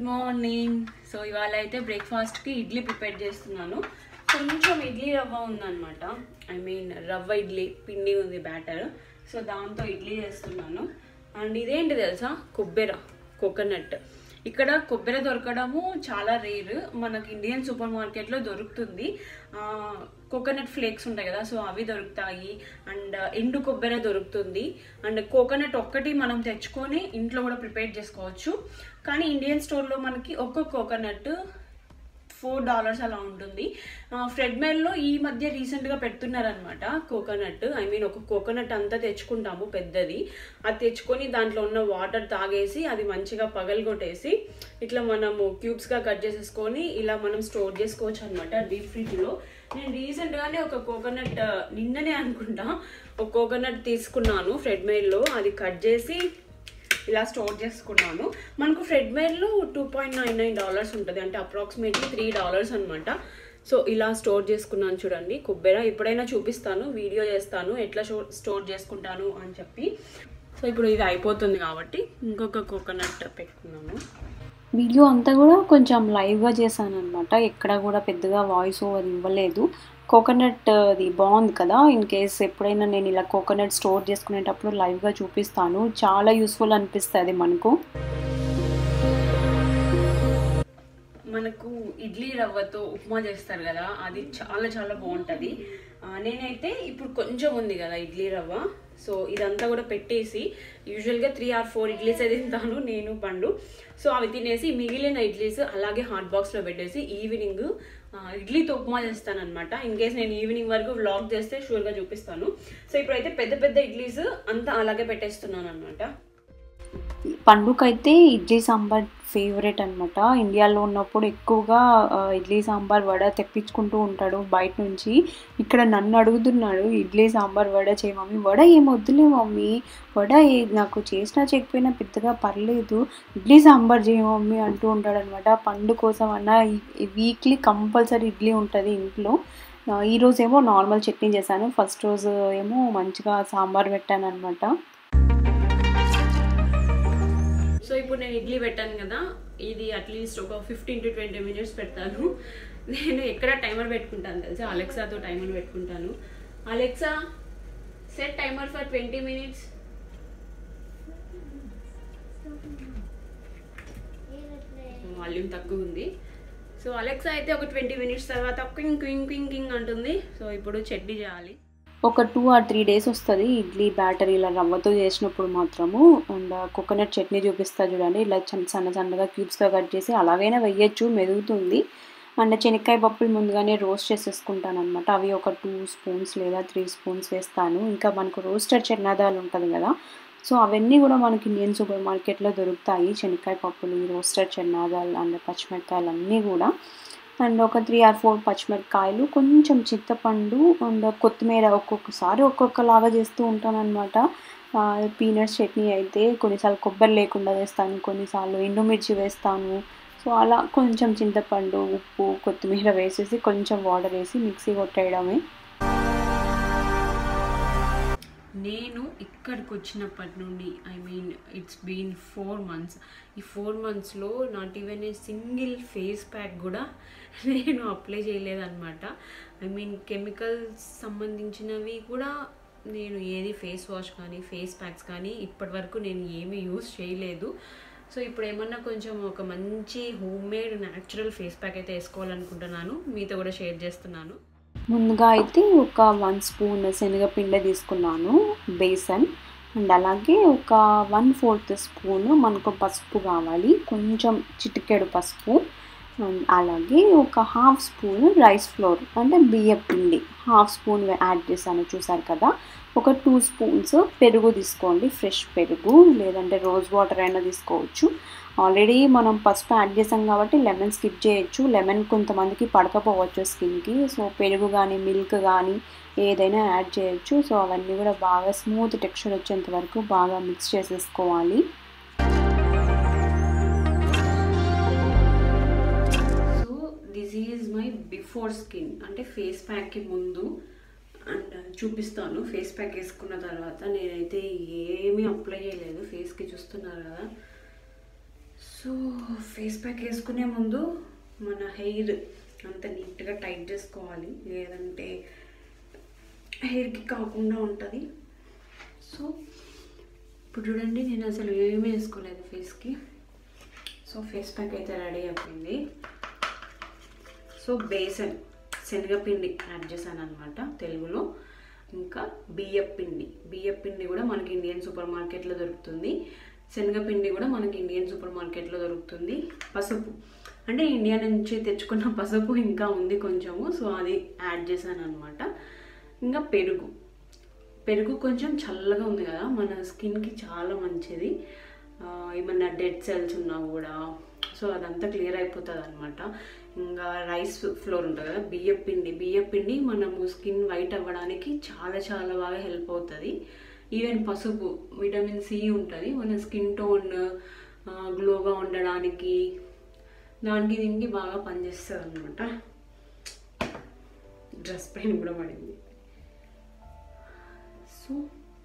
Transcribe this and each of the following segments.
Good morning so ఇవాళ అయితే బ్రేక్ఫాస్ట్కి ఇడ్లీ ప్రిపేర్ చేస్తున్నాను కొంచెం ఇడ్లీ రవ్వ ఉందన్నమాట ఐ మీన్ రవ్వ ఇడ్లీ పిండి ఉంది బ్యాటర్ సో దాంతో ఇడ్లీ చేస్తున్నాను అండ్ ఇదేంటి తెలుసా కొబ్బెర కోకోనట్ ఇక్కడ కొబ్బరి దొరకడము చాలా రేర్ మనకి ఇండియన్ సూపర్ మార్కెట్లో దొరుకుతుంది కోకోనట్ ఫ్లేక్స్ ఉంటాయి కదా సో అవి దొరుకుతాయి అండ్ ఎండు కొబ్బరి దొరుకుతుంది అండ్ కోకోనట్ ఒక్కటి మనం తెచ్చుకొని ఇంట్లో కూడా ప్రిపేర్ చేసుకోవచ్చు కానీ ఇండియన్ స్టోర్లో మనకి ఒక్క కోకోనట్ ఫోర్ డాలర్స్ అలా ఉంటుంది ఫ్రెడ్మెల్లో ఈ మధ్య రీసెంట్గా పెడుతున్నారనమాట కోకోనట్ ఐ మీన్ ఒక కోకోనట్ అంతా తెచ్చుకుంటాము పెద్దది అది తెచ్చుకొని దాంట్లో ఉన్న వాటర్ తాగేసి అది మంచిగా పగలగొట్టేసి ఇట్లా మనము క్యూబ్స్గా కట్ చేసేసుకొని ఇలా మనం స్టోర్ చేసుకోవచ్చు అనమాట డీప్ ఫ్రిడ్జ్లో నేను రీసెంట్గానే ఒక కోకోనట్ నిన్ననే అనుకుంటా ఒక కోకోనట్ తీసుకున్నాను ఫ్రెడ్మెయిల్లో అది కట్ చేసి ఇలా స్టోర్ చేసుకున్నాను మనకు ఫ్రెడ్మేర్లో two point nine nine dollars ఉంటుంది అంటే అప్రాక్సిమేట్లీ త్రీ డాలర్స్ అనమాట సో ఇలా స్టోర్ చేసుకున్నాను చూడండి కొబ్బెర ఎప్పుడైనా చూపిస్తాను వీడియో చేస్తాను ఎట్లా స్టోర్ చేసుకుంటాను అని చెప్పి సో ఇప్పుడు ఇది అయిపోతుంది కాబట్టి ఇంకొక కోకోనట్ పెట్టుకున్నాను వీడియో అంతా కూడా కొంచెం లైవ్గా చేశాను అనమాట ఎక్కడ కూడా పెద్దగా వాయిస్ ఓవర్ ఇవ్వలేదు కోకోనట్ అది బాగుంది కదా ఇన్ కేస్ ఎప్పుడైనా నేను ఇలా కోకోనట్ స్టోర్ చేసుకునేటప్పుడు లైవ్గా చూపిస్తాను చాలా యూస్ఫుల్ అనిపిస్తుంది మనకు మనకు ఇడ్లీ రవ్వతో ఉప్మా చేస్తారు కదా అది చాలా చాలా బాగుంటుంది నేనైతే ఇప్పుడు కొంచెం ఉంది కదా ఇడ్లీ రవ్వ సో ఇదంతా కూడా పెట్టేసి యూజువల్గా త్రీ ఆర్ ఫోర్ ఇడ్లీస్ తింటాను నేను పండు సో అవి తినేసి మిగిలిన ఇడ్లీస్ అలాగే హాట్ బాక్స్లో పెట్టేసి ఈవినింగ్ ఇడ్లీతో ఉప్మా చేస్తాను అనమాట ఇన్ కేస్ నేను ఈవినింగ్ వరకు వ్లాగ్ చేస్తే షూర్గా చూపిస్తాను సో ఇప్పుడైతే పెద్ద పెద్ద ఇడ్లీస్ అంతా అలాగే పెట్టేస్తున్నాను అనమాట పండుకైతే ఇడ్లీ సాంబార్ ఫేవరెట్ అనమాట ఇండియాలో ఉన్నప్పుడు ఎక్కువగా ఇడ్లీ సాంబార్ వడ తెప్పించుకుంటూ ఉంటాడు బయట నుంచి ఇక్కడ నన్ను అడుగుతున్నాడు ఇడ్లీ సాంబార్ వడ చేయ మమ్మీ వడ ఏం వద్దులే మమ్మీ వడ నాకు చేసినా చేయకపోయినా పెద్దగా పర్లేదు ఇడ్లీ సాంబార్ చేయ మమ్మీ అంటూ ఉంటాడు అనమాట పండు కోసం అన్న వీక్లీ కంపల్సరీ ఇడ్లీ ఉంటుంది ఇంట్లో ఈరోజేమో నార్మల్ చట్నీ చేశాను ఫస్ట్ రోజు ఏమో మంచిగా సాంబార్ పెట్టాను అనమాట సో ఇప్పుడు నేను ఇడ్లీ పెట్టాను కదా ఇది అట్లీస్ట్ ఒక ఫిఫ్టీన్ టు ట్వంటీ మినిట్స్ పెడతాను నేను ఎక్కడ టైమర్ పెట్టుకుంటాను తెలుసా అలెక్సాతో టైమర్ పెట్టుకుంటాను Alexa set timer for twenty minutes volume తక్కువ ఉంది సో అలెక్సా అయితే ఒక ట్వంటీ మినిట్స్ తర్వాత క్వింగ్ క్వింగ్ క్వింగ్ కింగ్ అంటుంది సో ఇప్పుడు చట్నీ చేయాలి ఒక టూ ఆర్ త్రీ డేస్ వస్తుంది ఇడ్లీ బ్యాటర్ ఇలా రవ్వతో చేసినప్పుడు మాత్రము అండ్ కోకోనట్ చట్నీ చూపిస్తా చూడండి ఇలా చిన్న సన్న సన్నగా క్యూబ్స్గా కట్ చేసి అలాగైనా వెయ్యొచ్చు మెరుగుతుంది అండ్ శనక్కాయ పప్పులు ముందుగానే రోస్ట్ చేసేసుకుంటాను అనమాట అవి ఒక టూ స్పూన్స్ లేదా త్రీ స్పూన్స్ వేస్తాను ఇంకా మనకు రోస్టెడ్ చెన్నాదాలు ఉంటుంది కదా సో అవన్నీ కూడా మనకి ఇండియన్ సూపర్ మార్కెట్లో దొరుకుతాయి శనక్కాయ పప్పులు రోస్టెడ్ చెన్నాదాలు అండ్ పచ్చిమిరకాయలు అన్నీ కూడా అండ్ ఒక త్రీ ఆర్ ఫోర్ పచ్చిమిరపకాయలు కొంచెం చింతపండు అండ్ కొత్తిమీర ఒక్కొక్కసారి ఒక్కొక్కలాగా చేస్తూ ఉంటాను అనమాట పీనట్స్ చట్నీ అయితే కొన్నిసార్లు కొబ్బరి లేకుండా వేస్తాను కొన్నిసార్లు ఎండుమిర్చి వేస్తాను సో అలా కొంచెం చింతపండు ఉప్పు కొత్తిమీర వేసేసి కొంచెం వాటర్ వేసి మిక్సీ కొట్టేయడమే నేను ఇక్కడికి వచ్చినప్పటి నుండి I mean it's been four months ఈ ఫోర్ మంత్స్లో not even a single face pack కూడా నేను అప్లై చేయలేదన్నమాట ఐ మీన్ కెమికల్స్ సంబంధించినవి కూడా నేను ఏది ఫేస్ వాష్ కానీ ఫేస్ ప్యాక్స్ కానీ ఇప్పటి వరకు నేను ఏమీ యూస్ చేయలేదు సో ఇప్పుడు ఏమన్నా కొంచెం ఒక మంచి homemade natural face pack అయితే వేసుకోవాలనుకుంటున్నాను మీతో కూడా షేర్ చేస్తున్నాను ముందుగా అయితే ఒక వన్ స్పూన్ శనగపిండి తీసుకున్నాను బేసన్ అండ్ అలాగే ఒక వన్ ఫోర్త్ స్పూన్ మనకు పసుపు కావాలి కొంచెం చిటికెడు పసుపు అండ్ అలాగే ఒక హాఫ్ స్పూన్ రైస్ ఫ్లోర్ అంటే బియ్య పిండి హాఫ్ స్పూన్ యాడ్ చేశాను చూసారు కదా ఒక టూ స్పూన్స్ పెరుగు తీసుకోండి ఫ్రెష్ పెరుగు లేదంటే రోజ్ వాటర్ అయినా తీసుకోవచ్చు ఆల్రెడీ మనం పసుపు యాడ్ చేసాం కాబట్టి లెమన్ స్కిప్ చేయొచ్చు లెమన్ కొంతమందికి పడకపోవచ్చు స్కిన్కి సో పెరుగు కానీ మిల్క్ కానీ ఏదైనా యాడ్ చేయొచ్చు సో అవన్నీ కూడా బాగా స్మూత్ టెక్స్చర్ వచ్చేంత వరకు బాగా మిక్స్ చేసేసుకోవాలి so this is my before skin అంటే ఫేస్ ప్యాక్కి ముందు అండ్ చూపిస్తాను ఫేస్ ప్యాక్ వేసుకున్న తర్వాత నేనైతే ఏమీ అప్లై చేయలేదు ఫేస్కి చూస్తున్నారు కదా సో ఫేస్ ప్యాక్ వేసుకునే ముందు మన హెయిర్ అంత నీట్గా టైట్ చేసుకోవాలి లేదంటే హెయిర్కి కాకుండా ఉంటుంది సో ఇప్పుడు చూడండి నేను అసలు ఏమీ వేసుకోలేదు ఫేస్కి సో ఫేస్ ప్యాక్ అయితే రెడీ అయిపోయింది సో బేసన్ శనగపిండి యాడ్ చేశాను అనమాట తెలుగులో ఇంకా బియ్యం పిండి బియ్యం పిండి కూడా మనకి ఇండియన్ సూపర్ మార్కెట్లో దొరుకుతుంది శనగపిండి కూడా మనకి ఇండియన్ సూపర్ మార్కెట్లో దొరుకుతుంది పసుపు అంటే ఇండియా నుంచి తెచ్చుకున్న పసుపు ఇంకా ఉంది కొంచెము సో అది యాడ్ చేశాను అనమాట ఇంకా పెరుగు పెరుగు కొంచెం చల్లగా ఉంది కదా మన స్కిన్కి చాలా మంచిది ఆ, ఏమన్నా డెడ్ సెల్స్ ఉన్నా కూడా సో అదంతా క్లియర్ అయిపోతుంది అనమాట ఇంకా రైస్ ఫ్లోర్ ఉంటుంది కదా బియ్యం పిండి బియ్యం పిండి మనము స్కిన్ వైట్ అవ్వడానికి చాలా చాలా బాగా హెల్ప్ అవుతుంది ఈవెన్ పసుపు విటమిన్ సి ఉంటుంది మన స్కిన్ టోన్ గ్లోగా ఉండడానికి దానికి దీనికి బాగా పనిచేస్తుంది అనమాట డ్రెస్ పైన కూడా పడింది సో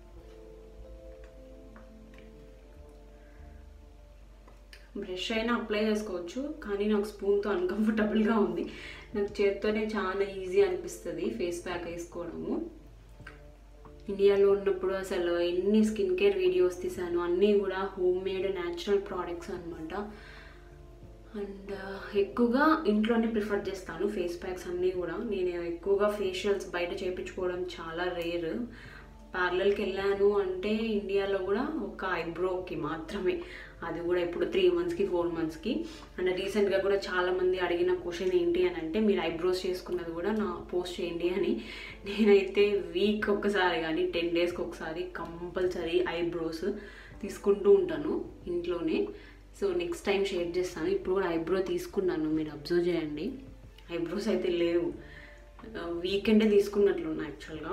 బ్రష్ అయినా అప్లై చేసుకోవచ్చు కానీ నాకు స్పూన్తో అన్కంఫర్టబుల్గా ఉంది నాకు చేత్తోనే చాలా ఈజీ అనిపిస్తుంది ఫేస్ ప్యాక్ వేసుకోవడము ఇండియాలో ఉన్నప్పుడు అసలు ఎన్ని స్కిన్ కేర్ వీడియోస్ తీసాను అన్నీ కూడా హోమ్ మేడ్ న్యాచురల్ ప్రోడక్ట్స్ అనమాట అండ్ ఎక్కువగా ఇంట్లోనే ప్రిఫర్ చేస్తాను ఫేస్ ప్యాక్స్ అన్నీ కూడా నేను ఎక్కువగా ఫేషియల్స్ బయట చేయించుకోవడం చాలా రేర్ పార్లర్కి వెళ్ళాను అంటే ఇండియాలో కూడా ఒక ఐబ్రోకి మాత్రమే అది కూడా ఇప్పుడు త్రీ మంత్స్కి ఫోర్ మంత్స్కి అండ్ రీసెంట్గా కూడా చాలామంది అడిగిన క్వశ్చన్ ఏంటి అని అంటే మీరు ఐబ్రోస్ చేసుకున్నది కూడా నా పోస్ట్ చేయండి అని నేనైతే వీక్ ఒకసారి కానీ టెన్ డేస్కి ఒకసారి కంపల్సరీ ఐబ్రోస్ తీసుకుంటూ ఉంటాను ఇంట్లోనే సో నెక్స్ట్ టైం షేర్ చేస్తాను ఇప్పుడు కూడా ఐబ్రో తీసుకున్నాను మీరు అబ్జర్వ్ చేయండి ఐబ్రోస్ అయితే లేవు వీకెండే తీసుకున్నట్లున్నా యాక్చువల్గా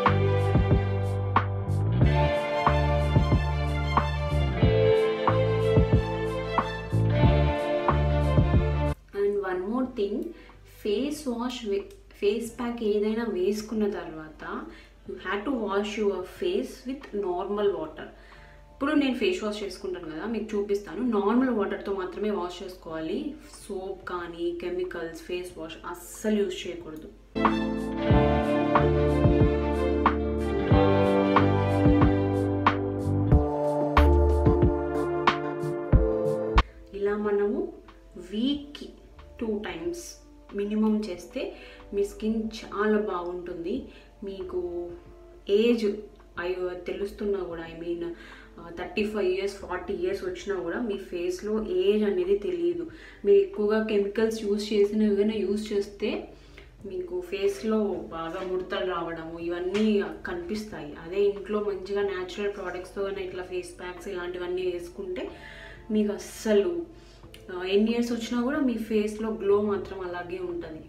and one more thing face wash face pack ఏదైనా వేసుకున్న తర్వాత you have to wash your face with normal water ఇప్పుడు నేను ఫేస్ వాష్ చేసుకుంటాను కదా మీకు చూపిస్తాను నార్మల్ వాటర్తో మాత్రమే వాష్ చేసుకోవాలి సోప్ కానీ కెమికల్స్ ఫేస్ వాష్ అస్సలు యూజ్ చేయకూడదు ఇలా మనము వీక్కి టూ టైమ్స్ మినిమం చేస్తే మీ స్కిన్ చాలా బాగుంటుంది మీకు ఏజ్ అయ్యో తెలుస్తున్నా కూడా I mean thirty five years forty years వచ్చినా కూడా మీ ఫేస్లో ఏజ్ అనేది తెలియదు మీరు ఎక్కువగా కెమికల్స్ యూస్ చేసిన ఏదైనా యూస్ చేస్తే మీకు ఫేస్లో బాగా ముడతలు రావడము ఇవన్నీ కనిపిస్తాయి అదే ఇంట్లో మంచిగా న్యాచురల్ ప్రోడక్ట్స్తో ఇట్లా ఫేస్ ప్యాక్స్ ఇలాంటివన్నీ వేసుకుంటే మీకు అస్సలు ఆ, ఎన్ని ఇయర్స్ వచ్చినా కూడా మీ ఫేస్లో గ్లో మాత్రం అలాగే ఉంటుంది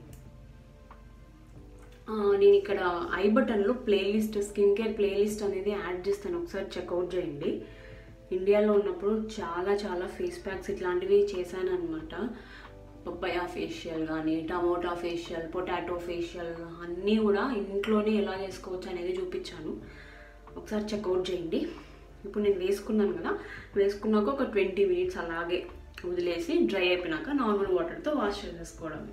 ఆ, నేను ఇక్కడ ఐ బటన్లో ప్లేలిస్ట్ స్కిన్ కేర్ ప్లేలిస్ట్ అనేది యాడ్ చేస్తాను ఒకసారి చెక్అవుట్ చేయండి ఇండియాలో ఉన్నప్పుడు చాలా చాలా ఫేస్ ప్యాక్స్ ఇట్లాంటివి చేశాను అనమాట పప్పాయ ఫేషియల్ కానీ టమోటా ఫేషియల్ పొటాటో ఫేషియల్ అన్నీ కూడా ఇంట్లోనే ఎలా చేసుకోవచ్చు అనేది చూపించాను ఒకసారి చెక్అవుట్ చేయండి ఇప్పుడు నేను వేసుకున్నాను కదా వేసుకున్నాక ఒక ట్వంటీ మినిట్స్ అలాగే వదిలేసి డ్రై అయిపోయినాక నార్మల్ వాటర్తో వాష్ చేసేసుకోవడమే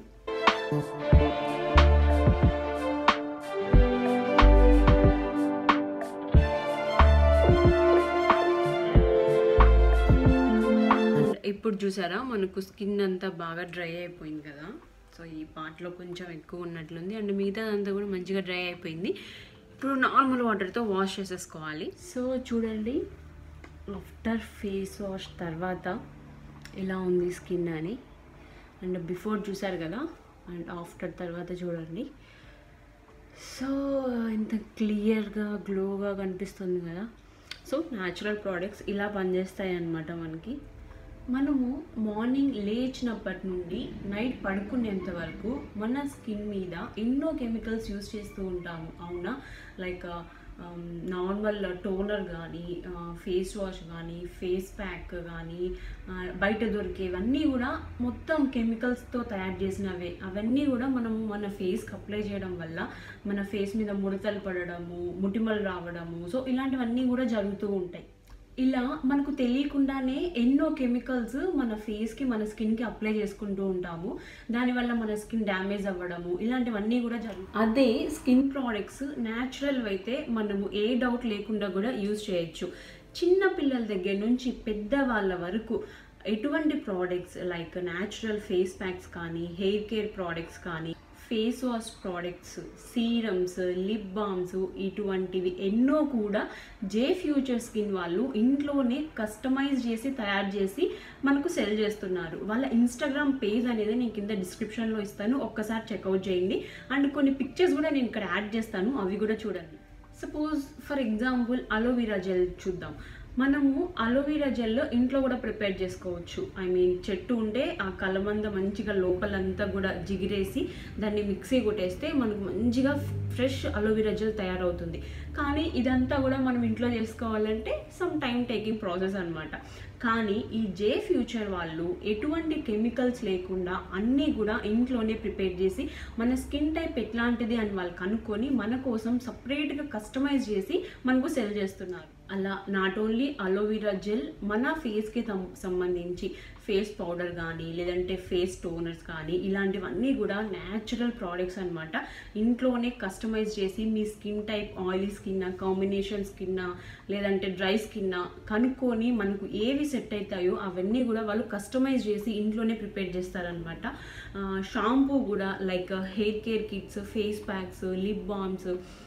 అండ్ ఇప్పుడు చూసారా మనకు స్కిన్ అంతా బాగా డ్రై అయిపోయింది కదా సో ఈ పార్ట్లో కొంచెం ఎక్కువ ఉన్నట్లుంది అండ్ మిగతా అంతా కూడా మంచిగా డ్రై అయిపోయింది ఇప్పుడు నార్మల్ వాటర్తో వాష్ చేసేసుకోవాలి సో చూడండి ఆఫ్టర్ ఫేస్ వాష్ తర్వాత ఎలా ఉంది స్కిన్ అని అండ్ బిఫోర్ చూసారు కదా అండ్ ఆఫ్టర్ తర్వాత చూడండి సో ఇంత క్లియర్గా గ్లోగా కనిపిస్తుంది కదా సో న్యాచురల్ ప్రోడక్ట్స్ ఇలా పనిచేస్తాయి అన్నమాట మనకి మనము మార్నింగ్ లేచినప్పటి నుండి నైట్ పడుకునేంత వరకు మన స్కిన్ మీద ఎన్నో కెమికల్స్ యూస్ చేస్తూ ఉంటాము అవునా లైక్ నార్మల్ టోనర్ కానీ ఫేస్ వాష్ కానీ ఫేస్ ప్యాక్ కానీ బయట దొరికేవన్నీ కూడా మొత్తం కెమికల్స్తో తయారు చేసినవే అవన్నీ కూడా మనము మన ఫేస్కి అప్లై చేయడం వల్ల మన ఫేస్ మీద ముడతలు పడడము ముటిమలు రావడము సో ఇలాంటివన్నీ కూడా జరుగుతూ ఉంటాయి ఇలా మనకు తెలియకుండానే ఎన్నో కెమికల్స్ మన ఫేస్కి మన స్కిన్కి అప్లై చేసుకుంటూ ఉంటాము దానివల్ల మన స్కిన్ డ్యామేజ్ అవ్వడము ఇలాంటివన్నీ కూడా జరుగుతాయి అదే స్కిన్ ప్రోడక్ట్స్ న్యాచురల్ అయితే మనము ఏ డౌట్ లేకుండా కూడా యూజ్ చేయొచ్చు చిన్న పిల్లల దగ్గర నుంచి పెద్ద వాళ్ళ వరకు ఎటువంటి products like natural face packs కానీ హెయిర్ కేర్ ప్రోడక్ట్స్ కానీ face wash products serums lip balms ఇటువంటివి ఎన్నో కూడా జే ఫ్యూచర్ స్కిన్ వాళ్ళు ఇంట్లోనే కస్టమైజ్ చేసి తయారు చేసి మనకు సెల్ చేస్తున్నారు వాళ్ళ ఇన్స్టాగ్రామ్ పేజ్ అనేది నేను కింద డిస్క్రిప్షన్లో ఇస్తాను ఒక్కసారి చెక్అవుట్ చేయండి అండ్ కొన్ని పిక్చర్స్ కూడా నేను ఇక్కడ యాడ్ చేస్తాను అవి కూడా చూడండి suppose for example aloe vera gel చూద్దాం మనము అలోవెరా జెల్ ఇంట్లో కూడా ప్రిపేర్ చేసుకోవచ్చు ఐ మీన్ చెట్టు ఉంటే ఆ కలమంద మంచిగా లోపలంతా కూడా జిగిరేసి దాన్ని మిక్సీ కొట్టేస్తే మనకు మంచిగా ఫ్రెష్ అలోవెరా జెల్ తయారవుతుంది కానీ ఇదంతా కూడా మనం ఇంట్లో చేసుకోవాలంటే సమ్ టైం టేకింగ్ ప్రాసెస్ అనమాట కానీ ఈ జే ఫ్యూచర్ వాళ్ళు ఎటువంటి కెమికల్స్ లేకుండా అన్నీ కూడా ఇంట్లోనే ప్రిపేర్ చేసి మన స్కిన్ టైప్ ఎట్లాంటిది అని వాళ్ళు కనుక్కొని మన కోసం సపరేట్గా కస్టమైజ్ చేసి మనకు సెల్ చేస్తున్నారు అలా నాట్ ఓన్లీ అలోవెరా జెల్ మన ఫేస్కి సంబంధించి ఫేస్ పౌడర్ కానీ లేదంటే ఫేస్ టోనర్స్ కానీ ఇలాంటివన్నీ కూడా న్యాచురల్ ప్రోడక్ట్స్ అనమాట ఇంట్లోనే కస్టమైజ్ చేసి మీ skin type oily skin combination skin లేదంటే డ్రై స్కిన్ కనుక్కొని మనకు ఏవి సెట్ అవుతాయో అవన్నీ కూడా వాళ్ళు కస్టమైజ్ చేసి ఇంట్లోనే ప్రిపేర్ చేస్తారనమాట షాంపూ కూడా like hair care kits face packs lip balms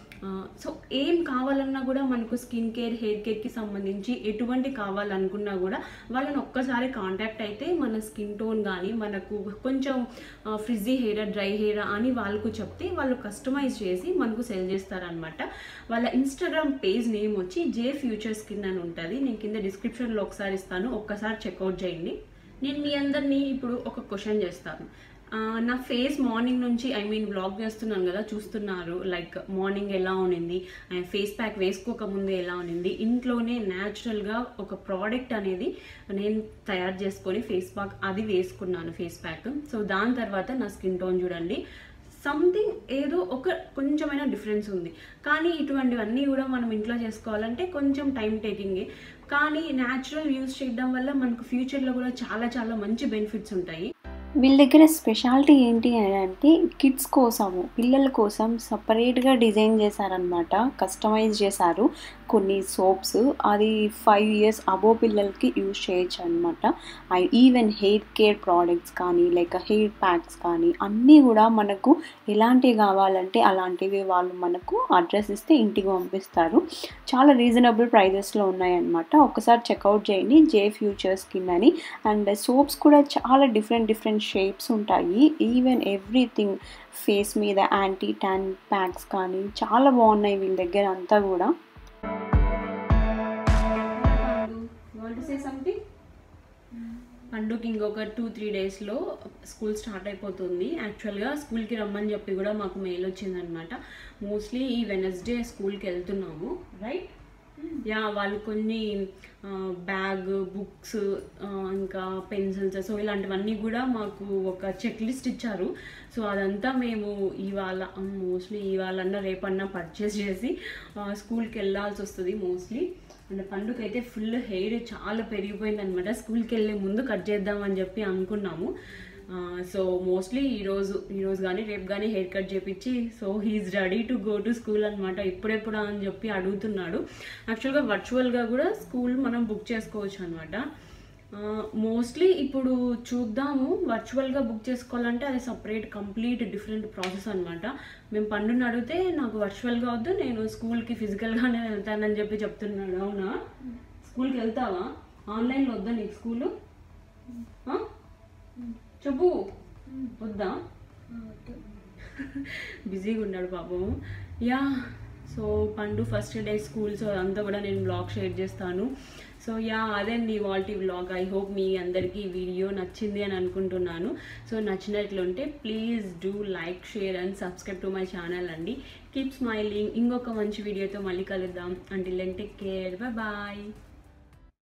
so ఏం కావాలన్నా కూడా మనకు స్కిన్ కేర్ హెయిర్ కేర్కి సంబంధించి ఎటువంటి కావాలనుకున్నా కూడా వాళ్ళని ఒక్కసారి కాంటాక్ట్ అయితే మన స్కిన్ టోన్ కానీ మనకు కొంచెం ఫ్రిజీ హెయిర్ డ్రై హెయిర్ అని వాళ్ళకు చెప్తే వాళ్ళు కస్టమైజ్ చేసి మనకు సెల్ చేస్తారనమాట వాళ్ళ ఇన్స్టాగ్రామ్ పేజ్ నేమ్ వచ్చి జే ఫ్యూచర్ స్కిన్ అని ఉంటుంది నేను కింద డిస్క్రిప్షన్లో ఒకసారి ఇస్తాను ఒక్కసారి చెక్అవుట్ చేయండి నేను మీ అందరినీ ఇప్పుడు ఒక క్వశ్చన్ చేస్తాను ఆ, నా ఫేస్ మార్నింగ్ నుంచి ఐ మీన్ బ్లాగ్ చేస్తున్నాను కదా చూస్తున్నారు లైక్ మార్నింగ్ ఎలా ఉన్నింది ఫేస్ ప్యాక్ వేసుకోక ముందు ఎలా ఉన్నింది ఇంట్లోనే న్యాచురల్గా ఒక ప్రోడక్ట్ అనేది నేను తయారు చేసుకొని ఫేస్ ప్యాక్ అది వేసుకున్నాను ఫేస్ ప్యాక్ సో దాని తర్వాత నా స్కిన్ టోన్ చూడండి సంథింగ్ ఏదో ఒక కొంచెమైనా డిఫరెన్స్ ఉంది కానీ ఇటువంటివన్నీ కూడా మనం ఇంట్లో చేసుకోవాలంటే కొంచెం టైం టేకింగే కానీ న్యాచురల్ యూస్ చేయడం వల్ల మనకు ఫ్యూచర్లో కూడా చాలా చాలా మంచి బెనిఫిట్స్ ఉంటాయి వీళ్ళ దగ్గర స్పెషాలిటీ ఏంటి అని అంటే కిడ్స్ కోసము పిల్లల కోసం సపరేట్గా డిజైన్ చేశారనమాట కస్టమైజ్ చేశారు కొన్ని సోప్స్ అది ఫైవ్ ఇయర్స్ అబో పిల్లలకి యూజ్ చేయొచ్చు అనమాట ఈవెన్ హెయిర్ కేర్ ప్రోడక్ట్స్ కానీ లైక్ హెయిర్ ప్యాక్స్ కానీ అన్నీ కూడా మనకు ఎలాంటివి కావాలంటే అలాంటివి వాళ్ళు మనకు అడ్రస్ ఇస్తే ఇంటికి పంపిస్తారు చాలా రీజనబుల్ ప్రైజెస్లో ఉన్నాయన్నమాట ఒకసారి చెక్అవుట్ చేయండి జే ఫ్యూచర్ స్కిన్ అని అండ్ సోప్స్ కూడా చాలా డిఫరెంట్ డిఫరెంట్ షేప్స్ ఉంటాయి ఈవెన్ ఎవ్రీథింగ్ ఫేస్ మీద యాంటీ ట్యాన్ ప్యాక్స్ కానీ చాలా బాగున్నాయి వీళ్ళ దగ్గర అంతా కూడా పండుగకి ఇంకొక టూ త్రీ డేస్లో స్కూల్ స్టార్ట్ అయిపోతుంది యాక్చువల్గా స్కూల్కి రమ్మని చెప్పి కూడా మాకు మెయిల్ వచ్చిందనమాట మోస్ట్లీ ఈ వెనస్డే స్కూల్కి వెళ్తున్నాము రైట్ యా వాళ్ళు కొన్ని బ్యాగ్ బుక్స్ ఇంకా పెన్సిల్స్ సో ఇలాంటివన్నీ కూడా మాకు ఒక చెక్ లిస్ట్ ఇచ్చారు సో అదంతా మేము ఇవాళ మోస్ట్లీ ఇవాళన్నా రేపన్నా పర్చేస్ చేసి స్కూల్కి వెళ్ళాల్సి వస్తుంది మోస్ట్లీ అండ్ పండుగ అయితే ఫుల్ హెయిర్ చాలా పెరిగిపోయింది అనమాట స్కూల్కి వెళ్ళే ముందు కట్ చేద్దామని చెప్పి అనుకున్నాము సో మోస్ట్లీ ఈరోజు ఈరోజు కానీ రేపు కానీ హెయిర్ కట్ చేపించి so he's ready to go to school అనమాట ఇప్పుడెప్పుడు అని చెప్పి అడుగుతున్నాడు యాక్చువల్గా వర్చువల్గా కూడా స్కూల్ మనం బుక్ చేసుకోవచ్చు అనమాట మోస్ట్లీ ఇప్పుడు చూద్దాము వర్చువల్గా బుక్ చేసుకోవాలంటే అది సపరేట్ కంప్లీట్ డిఫరెంట్ ప్రాసెస్ అనమాట మేము పండుని అడిగితే నాకు వర్చువల్గా వద్దు నేను స్కూల్కి ఫిజికల్గానే వెళ్తానని చెప్పి చెప్తున్నాడు అవునా స్కూల్కి వెళ్తావా ఆన్లైన్లో వద్దా నీకు స్కూలు ఆ? చెప్పు వద్దా బిజీగా ఉన్నాడు పాపం yeah so Pandu first day school so అదంతా కూడా నేను బ్లాగ్ షేర్ చేస్తాను సో యా అదండి వాల్టీ బ్లాగ్ ఐ హోప్ మీ అందరికీ ఈ వీడియో నచ్చింది అని అనుకుంటున్నాను సో నచ్చినట్లుంటే please do like share and subscribe to my channel అండి కీప్ స్మైలింగ్ ఇంకొక మంచి వీడియోతో మళ్ళీ కలుద్దాం అంటిల్ టేక్ కేర్ బాయ్